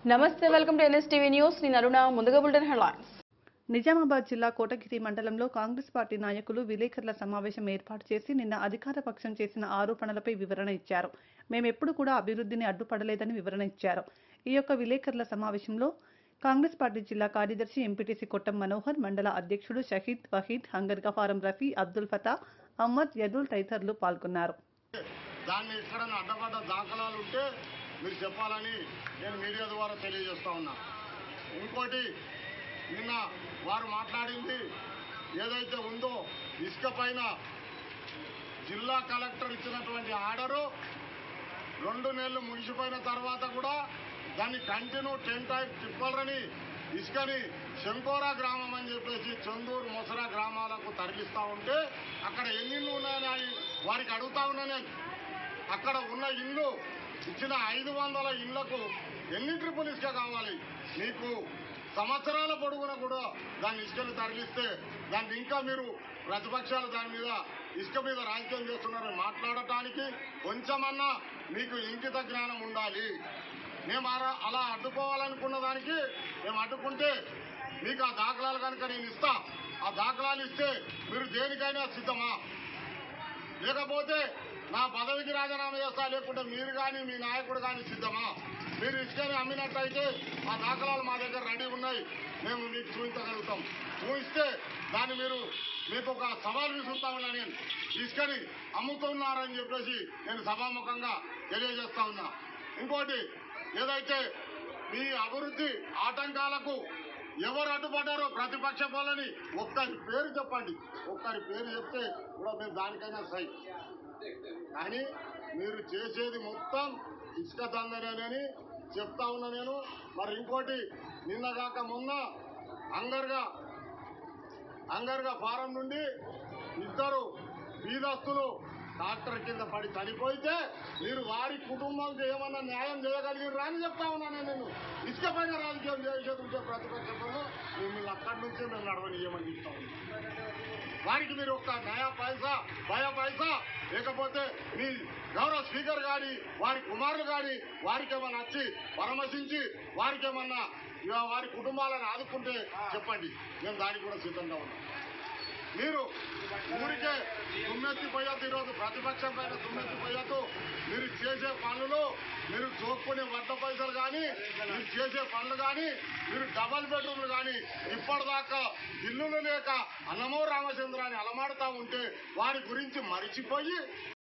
నమస్తే welcome to NSTV news నేను అరుణ ముందుగా బులెటిన్ హెడ్లైన్స్ నిజామాబాద్ జిల్లా కోటగిరి మండలంలో కాంగ్రెస్ పార్టీ నాయకులు విలేకరుల సమావేశం ఏర్పాటు చేసి నిన్న అధికార పక్షం చేసిన ఆరోపణలపై వివరణ ఇచ్చారు మేమెప్పుడు కూడా అభివృద్ధిని అడ్డుపడలేదని వివరణ ఇచ్చారు ఈ యొక్క విలేకరుల సమావేశంలో కాంగ్రెస్ పార్టీ జిల్లా కార్యదర్శి ఎంపీటీసీ కొట్టం మనోహర్ మండల అధ్యక్షుడు షహీద్ వహీద్ హంగర్ గఫారం రఫీ అబ్దుల్ ఫతా అహ్మద్ యదుల్ తదితరులు పాల్గొన్నారు దాన్ని ఎక్కడైనా అడ్డపడ్డ దాఖలాలు ఉంటే మీరు చెప్పాలని నేను మీడియా ద్వారా తెలియజేస్తా ఉన్నా ఇంకోటి నిన్న వారు మాట్లాడింది ఏదైతే ఉందో ఇసుక పైన జిల్లా కలెక్టర్ ఇచ్చినటువంటి ఆర్డరు రెండు నెలలు ముగిసిపోయిన తర్వాత కూడా దాన్ని కంటిన్యూ టెన్ టైప్ తిప్పాలని ఇసుకని శంకోరా గ్రామం అని చెప్పేసి చందూరు మొసరా గ్రామాలకు తరలిస్తా ఉంటే అక్కడ ఎన్ని ఇళ్ళు ఉన్నాయని ఆయన వారికి అడుగుతా ఉన్నా నేను అక్కడ ఉన్న ఇల్లు ఇచ్చిన ఐదు వందల ఇళ్లకు ఎన్ని ట్రిపుల్ ఇసుక కావాలి మీకు సంవత్సరాల పొడుగున కూడా దాని ఇసుకను తరలిస్తే దాన్ని ఇంకా మీరు ప్రతిపక్షాలు దాని మీద ఇసుక మీద రాజకీయం చేస్తున్నారని మాట్లాడటానికి కొంచెమన్నా మీకు ఇంకిత జ్ఞానం ఉండాలి మేము అలా- అలా అడ్డుకోవాలనుకున్న దానికి మేము అడ్డుకుంటే మీకు ఆ దాఖలాలు కనుక నేను ఇస్తా ఆ దాఖలాలు ఇస్తే మీరు దేనికైనా సిద్ధమా లేకపోతే నా పదవికి రాజీనామా చేస్తా లేకుంటే మీరు కానీ మీ నాయకుడు కానీ సిద్ధమా మీరు ఇసుకని అమ్మినట్లయితే ఆ దాఖలాలు మా దగ్గర రెడీ ఉన్నాయి మేము మీకు చూపించగలుగుతాం చూపిస్తే దాన్ని మీరు మీకు ఒక సవాల్ విసురుతా ఉన్నా నేను ఇసుకని అమ్ముతున్నారని చెప్పేసి నేను సభాముఖంగా తెలియజేస్తా ఉన్నా ఇంకోటి ఏదైతే మీ అభివృద్ధి ఆటంకాలకు ఎవరు అడ్డుపడ్డారో ప్రతిపక్ష వాళ్ళని ఒక్కరి పేరు చెప్పండి ఒక్కరి పేరు చెప్తే కూడా మేము దానికైనా సై కానీ మీరు చేసేది మొత్తం ఇసుక దందనేనని చెప్తా ఉన్నా నేను మరి ఇంకోటి నిన్నగాక మొన్న అంగర్గా అంగర్గా ఫారం నుండి ఇద్దరు బీదస్తులు డాక్టర్ కింద పడి చనిపోతే మీరు వారి కుటుంబానికి ఏమన్నా న్యాయం చేయగలిగిరా అని చెప్తా ఉన్నాను నేను ఇసుక పైన రాజకీయం చేసేది ఉంటే ప్రతిపక్షంలో మిమ్మల్ని అక్కడి నుంచే మేము నడవనియమని చెప్తా ఉన్నాం వారికి మీరు ఒక్క నయా పైసా భయ పైసా లేకపోతే మీ గౌరవ స్పీకర్ గాని వారి కుమారులు గాని వారికి ఏమన్నా వచ్చి పరామర్శించి వారికి ఏమన్నా ఇక వారి కుటుంబాలను ఆదుకుంటే చెప్పండి మేము దానికి కూడా సిద్ధంగా ఉన్నాం మీరు ఊరికే దుమ్మెత్తి పోయొద్దు ఈరోజు ప్రతిపక్షం పైన దుమ్మెత్తి పోయొద్దు మీరు చేసే పనులు మీరు చూపుకునే వడ్డ పైసలు కానీ మీరు చేసే పనులు కానీ మీరు డబల్ బెడ్రూమ్లు కానీ ఇప్పటిదాకా ఇల్లులు లేక అన్నమో రామచంద్ర అని అలమాడుతా ఉంటే వారి గురించి మరిచిపోయి